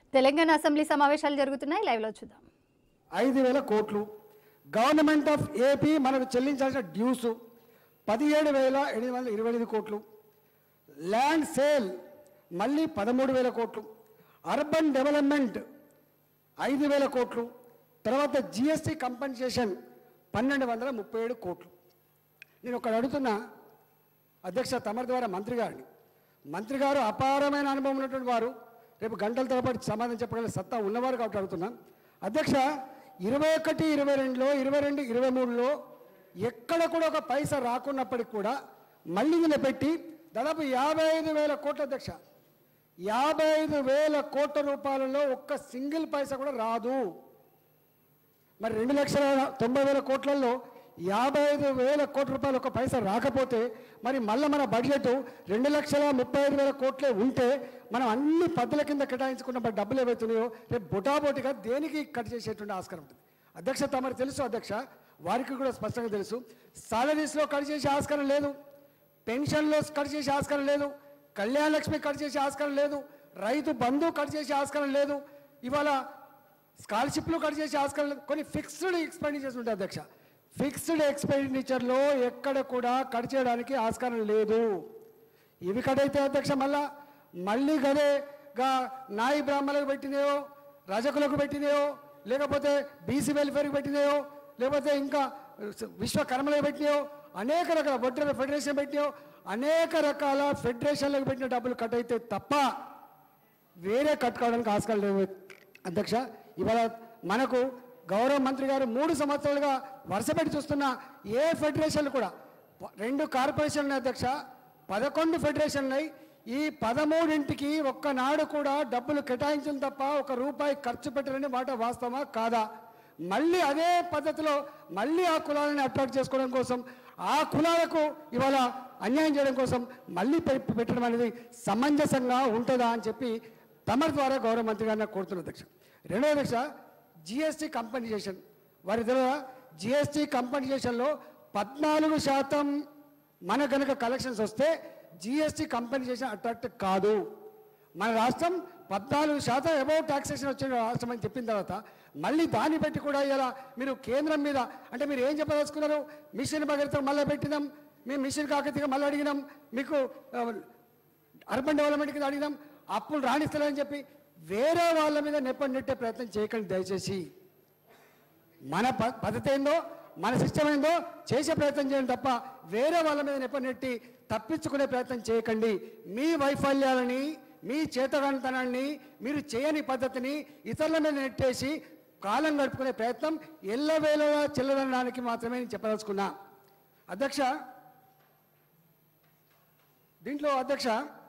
Telangana assembly సమావేశాలు జరుగుతున్నాయి live లో చూద్దాం ఐదు వేల కోట్లు గవర్నమెంట్ ఆఫ్ ఏపీ మనకు చెల్లించాల్సిన డ్యూస్ పదిహేడు వేల ఎనిమిది వందల ఇరవై ఎనిమిది కోట్లు ల్యాండ్ సేల్ మళ్ళీ పదమూడు వేల కోట్లు అర్బన్ డెవలప్మెంట్ ఐదు వేల కోట్లు తర్వాత జిఎస్టీ కంపెన్సేషన్ పన్నెండు వందల ముప్పై ఏడు కోట్లు నేను ఒకటి అడుగుతున్నా అధ్యక్ష తమరి ద్వారా మంత్రి గారిని మంత్రి గారు అపారమైన అనుభవం ఉన్నటువంటి వారు రేపు గంటల తరబడి సమాధానం చెప్పగల సత్తా ఉన్నవారు కాబట్టి అడుగుతున్నా అధ్యక్ష ఇరవై ఒకటి ఇరవై రెండులో ఇరవై రెండు ఇరవై మూడులో ఎక్కడ కూడా ఒక పైసా రాకున్నప్పటికి కూడా మళ్ళీ నిలబెట్టి దాదాపు యాభై ఐదు వేల కోట్ల అధ్యక్ష యాభై ఐదు వేల కోట్ల రూపాయలలో ఒక్క సింగిల్ పైసా కూడా రాదు మరి రెండు లక్షల తొంభై వేల కోట్లలో యాభై ఐదు వేల కోట్ల రూపాయలు ఒక పైసా రాకపోతే మరి మళ్ళీ మన బడ్జెట్ రెండు లక్షల ముప్పై ఐదు వేల కోట్లే ఉంటే మనం అన్ని పద్ధతుల కింద కేటాయించుకున్న మరి డబ్బులు ఏవైతున్నాయో రేపు బుటాబోటిగా దేనికి కట్ చేసేటువంటి ఆస్కారం ఉంటుంది అధ్యక్ష తమరు తెలుసు అధ్యక్ష వారికి కూడా స్పష్టంగా తెలుసు సాలరీస్లో కట్ చేసే ఆస్కారం లేదు పెన్షన్లో కట్ చేసే ఆస్కారం లేదు కళ్యాణ లక్ష్మి కట్ చేసే ఆస్కారం లేదు రైతు బంధు కట్ చేసే ఆస్కారం లేదు ఇవాళ స్కాలర్షిప్లు కట్ చేసే ఆస్కారం లేదు కొన్ని ఫిక్స్డ్ ఎక్స్పెండిచర్స్ ఉంటాయి అధ్యక్ష ఫిక్స్డ్ ఎక్స్పెండిచర్లో ఎక్కడ కూడా కట్ చేయడానికి ఆస్కారం లేదు ఇవి కట్ అయితే అధ్యక్ష మళ్ళా మళ్ళీ గదేగా నాయి బ్రాహ్మణులకు పెట్టినాయో రజకులకు పెట్టినాయో లేకపోతే బీసీ వెల్ఫేర్కి పెట్టినాయో లేకపోతే ఇంకా విశ్వకర్మలకు పెట్టినాయో అనేక రకాల ఒడ్డర ఫెడరేషన్ పెట్టినాయో అనేక రకాల ఫెడరేషన్లకు పెట్టిన డబ్బులు కట్ అయితే తప్ప వేరే కట్టుకోవడానికి ఆస్కారం లేవు అధ్యక్ష ఇవాళ మనకు గౌరవ మంత్రి గారు మూడు సంవత్సరాలుగా వరుసపెట్టి చూస్తున్న ఏ ఫెడరేషన్లు కూడా ప- రెండు కార్పొరేషన్లు ఉన్నాయి అధ్యక్ష పదకొండు ఫెడరేషన్లు ఉన్నాయి ఈ పదమూడింటికి ఒక్కనాడు కూడా డబ్బులు కేటాయించిన తప్ప ఒక రూపాయి ఖర్చు పెట్టరని మాట వాస్తవమా కాదా మళ్ళీ అదే పద్ధతిలో మళ్ళీ ఆ కులాలను అట్రాక్ట్ చేసుకోవడం కోసం ఆ కులాలకు ఇవాళ అన్యాయం చేయడం కోసం మళ్ళీ పె- పెట్టడం అనేది సమంజసంగా ఉంటుందా అని చెప్పి తమరి ద్వారా గౌరవ మంత్రి గారిని నాకు కోరుతున్న అధ్యక్ష రెండో అధ్యక్ష జిఎస్టీ కంపెన్సేషన్ వారి ద్వారా జిఎస్టీ కంపెన్సేషన్లో పద్నాలుగు శాతం మన కనుక కలెక్షన్స్ వస్తే జిఎస్టీ కంపెన్సేషన్ అట్రాక్ట్ కాదు మన రాష్ట్రం పద్నాలుగు శాతం అబౌవ్ టాక్సేషన్ వచ్చిన రాష్ట్రం అని చెప్పిన తర్వాత మళ్ళీ దాన్ని పెట్టి కూడా ఇలా మీరు కేంద్రం మీద అంటే మీరు ఏం చెప్పదలుచుకున్నారు మిషన్ భగీరథ మళ్ళీ పెట్టినాం మేము మిషన్ కాకతీయ మళ్ళీ అడిగినాం మీకు ఆ, అర్బన్ డెవలప్మెంట్ కింద అడిగినాం అప్పులు రాణిస్తలేని చెప్పి వేరే వాళ్ళ మీద నెప్పని నెట్టే ప్రయత్నం చేయకండి దయచేసి మన ప- పద్ధతి ఏందో మన సిస్టమ్ ఏందో చేసే ప్రయత్నం చేయండి తప్ప వేరే వాళ్ళ మీద నెప్ప నెట్టి తప్పించుకునే ప్రయత్నం చేయకండి మీ వైఫల్యాలని మీ చేతగానితనాన్ని మీరు చేయని పద్ధతిని ఇతరుల మీద నెట్టేసి కాలం గడుపుకునే ప్రయత్నం ఎల్లవేళలా చెల్లదనడానికి మాత్రమే నేను చెప్పదలుచుకున్నా అధ్యక్ష దీంట్లో అధ్యక్ష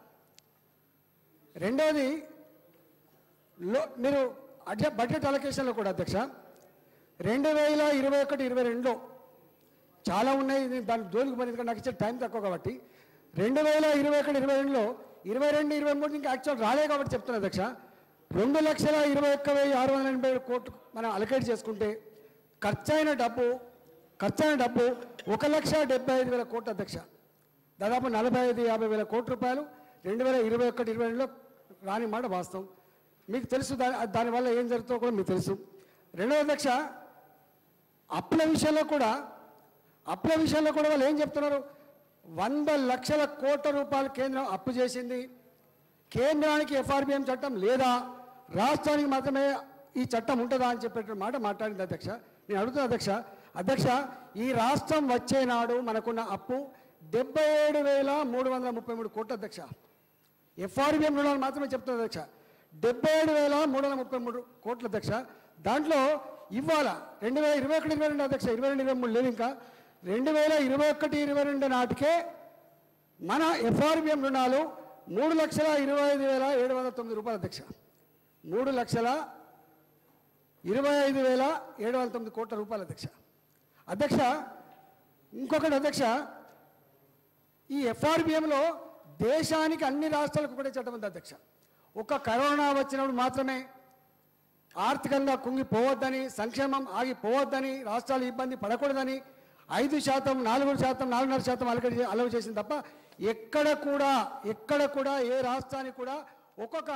రెండవది లో మీరు అడ్జ బడ్జెట్ అలొకేషన్లో కూడా అధ్యక్ష రెండు వేల ఇరవై ఒకటి ఇరవై రెండులో చాలా ఉన్నాయి నేను దాని జోలికి పోయింది ఎందుకంటే నాకు ఇచ్చే టైం తక్కువ కాబట్టి రెండు వేల ఇరవై ఒకటి ఇరవై రెండులో ఇరవై రెండు ఇరవై మూడు ఇంకా యాక్చువల్ రాలే కాబట్టి చెప్తున్నా అధ్యక్ష రెండు లక్షల ఇరవై ఒక్క వెయ్యి ఆరు వందల ఎనభై ఏడు కోట్లు మనం అలకేట్ చేసుకుంటే ఖర్చైన డబ్బు ఖర్చైన డబ్బు ఒక లక్ష డెబ్బై ఐదు వేల కోట్ల అధ్యక్ష దాదాపు నలభై ఐదు యాభై వేల కోట్ల రూపాయలు రెండు వేల ఇరవై ఒకటి ఇరవై రెండులో రాని మాట వాస్తవం మీకు తెలుసు దాని దానివల్ల ఏం జరుగుతుందో కూడా మీకు తెలుసు రెండవ అధ్యక్ష అప్పుల విషయంలో కూడా అప్పుల విషయంలో కూడా వాళ్ళు ఏం చెప్తున్నారు వంద లక్షల కోట్ల రూపాయలు కేంద్రం అప్పు చేసింది కేంద్రానికి ఎఫ్ఆర్బిఎం చట్టం లేదా రాష్ట్రానికి మాత్రమే ఈ చట్టం ఉంటుందా అని చెప్పేట మాట మాట్లాడింది అధ్యక్ష నేను అడుగుతున్నా అధ్యక్ష అధ్యక్ష ఈ రాష్ట్రం వచ్చే నాడు మనకున్న అప్పు డెబ్బై ఏడు వేల మూడు వందల ముప్పై మూడు కోట్ల అధ్యక్ష ఎఫ్ఆర్బిఎం రుణాలు మాత్రమే చెప్తుంది అధ్యక్ష డెబ్బై ఏడు వేల మూడు వందల ముప్పై మూడు కోట్ల అధ్యక్ష దాంట్లో ఇవాళ రెండు వేల ఇరవై ఒకటి ఇరవై రెండు అధ్యక్ష ఇరవై రెండు ఇరవై మూడు లేదు ఇంకా రెండు వేల ఇరవై ఒకటి ఇరవై రెండు నాటికే మన ఎఫ్ఆర్బిఎం రుణాలు మూడు లక్షల ఇరవై ఐదు వేల ఏడు వందల తొమ్మిది రూపాయలు అధ్యక్ష మూడు లక్షల ఇరవై ఐదు వేల ఏడు వందల తొమ్మిది కోట్ల రూపాయలు అధ్యక్ష అధ్యక్ష ఇంకొకటి అధ్యక్ష ఈ ఎఫ్ఆర్బిఎంలో దేశానికి అన్ని రాష్ట్రాలకు కూడా చట్టం ఉంది అధ్యక్ష ఒక కరోనా వచ్చినప్పుడు మాత్రమే ఆర్థికంగా కుంగిపోవద్దని సంక్షేమం ఆగిపోవద్దని రాష్ట్రాలు ఇబ్బంది పడకూడదని ఐదు శాతం నాలుగు శాతం నాలుగున్నర శాతం అలకడి అలవ్ చేసింది తప్ప ఎక్కడ కూడా ఎక్కడ కూడా ఏ రాష్ట్రానికి కూడా ఒక్కొక్క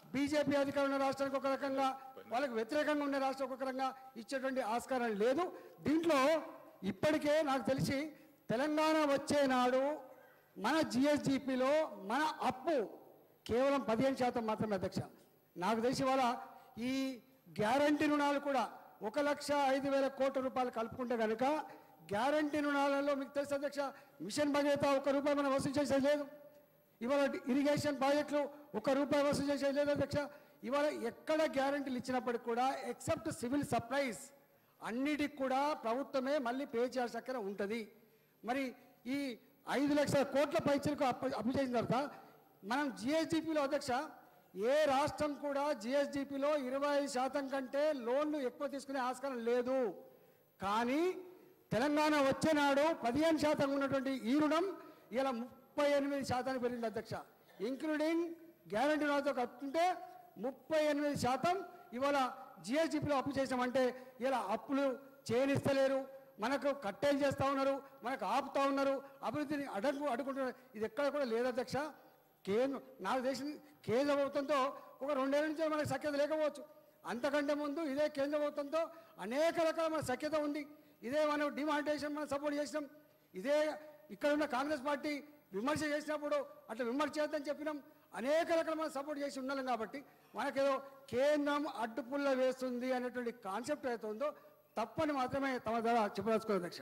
బీజేపీ అధికారం ఉన్న రాష్ట్రానికి ఒక రకంగా వాళ్ళకి వ్యతిరేకంగా ఉన్న రాష్ట్రం ఒక రకంగా ఇచ్చేటువంటి ఆస్కారం లేదు దీంట్లో ఇప్పటికే నాకు తెలిసి తెలంగాణ వచ్చే నాడు మన జిఎస్డిపిలో మన అప్పు కేవలం పదిహేను శాతం మాత్రమే అధ్యక్ష నాకు తెలిసి వాళ్ళ ఈ గ్యారంటీ రుణాలు కూడా ఒక లక్ష ఐదు వేల కోట్ల రూపాయలు కలుపుకుంటే కనుక గ్యారంటీ రుణాలలో మీకు తెలుసు అధ్యక్ష మిషన్ భగీరథ ఒక రూపాయి మనం వసూలు చేసేది లేదు ఇవాళ ఇరిగేషన్ ప్రాజెక్టులు ఒక రూపాయి వసూలు చేసేది లేదు అధ్యక్ష ఇవాళ ఎక్కడ గ్యారంటీలు ఇచ్చినప్పటికి కూడా ఎక్సెప్ట్ సివిల్ సప్లైస్ అన్నిటికి కూడా ప్రభుత్వమే మళ్ళీ పే చేయాల్సిన అక్కడ ఉంటుంది మరి ఈ ఐదు లక్షల కోట్ల పైచలకు అప్పు అప్పు చేసిన తర్వాత మనం జిఎస్డిపిలో అధ్యక్ష ఏ రాష్ట్రం కూడా జిఎస్డిపిలో ఇరవై ఐదు శాతం కంటే లోన్లు ఎక్కువ తీసుకునే ఆస్కారం లేదు కానీ తెలంగాణ వచ్చే నాడు పదిహేను శాతం ఉన్నటువంటి ఈ రుణం ఇలా ముప్పై ఎనిమిది శాతానికి పెరిగింది అధ్యక్ష ఇంక్లూడింగ్ గ్యారంటీ రుణాలతో కట్టుకుంటే ముప్పై ఎనిమిది శాతం ఇవాళ జిఎస్డిపిలో అప్పు చేసామంటే ఇలా అప్పులు చేయనిస్తలేరు మనకు కట్టేలు చేస్తూ ఉన్నారు మనకు ఆపుతా ఉన్నారు అభివృద్ధిని అడ్డంకు అడ్డుకుంటున్నారు ఇది ఎక్కడ కూడా లేదు అధ్యక్ష కేంద్ర నాకు తెలిసిన కేంద్ర ప్రభుత్వంతో ఒక రెండేళ్ల నుంచి మనకు సఖ్యత లేకపోవచ్చు అంతకంటే ముందు ఇదే కేంద్ర ప్రభుత్వంతో అనేక రకాల మన సఖ్యత ఉంది ఇదే మనం డిమానిటేషన్ మనం సపోర్ట్ చేసినాం ఇదే ఇక్కడ ఉన్న కాంగ్రెస్ పార్టీ విమర్శ చేసినప్పుడు అట్లా విమర్శ చేద్దని చెప్పినాం అనేక రకాల మనం సపోర్ట్ చేసి ఉన్నాం కాబట్టి మనకేదో కేంద్రం అడ్డుపుల్ల వేస్తుంది అనేటువంటి కాన్సెప్ట్ అయితే ఉందో తప్పని మాత్రమే తమ ద్వారా చెప్పదలుచుకోవాలి అధ్యక్ష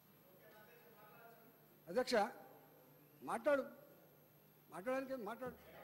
అధ్యక్ష మాట్లాడు మాట్లాడడానికి మాట్లాడు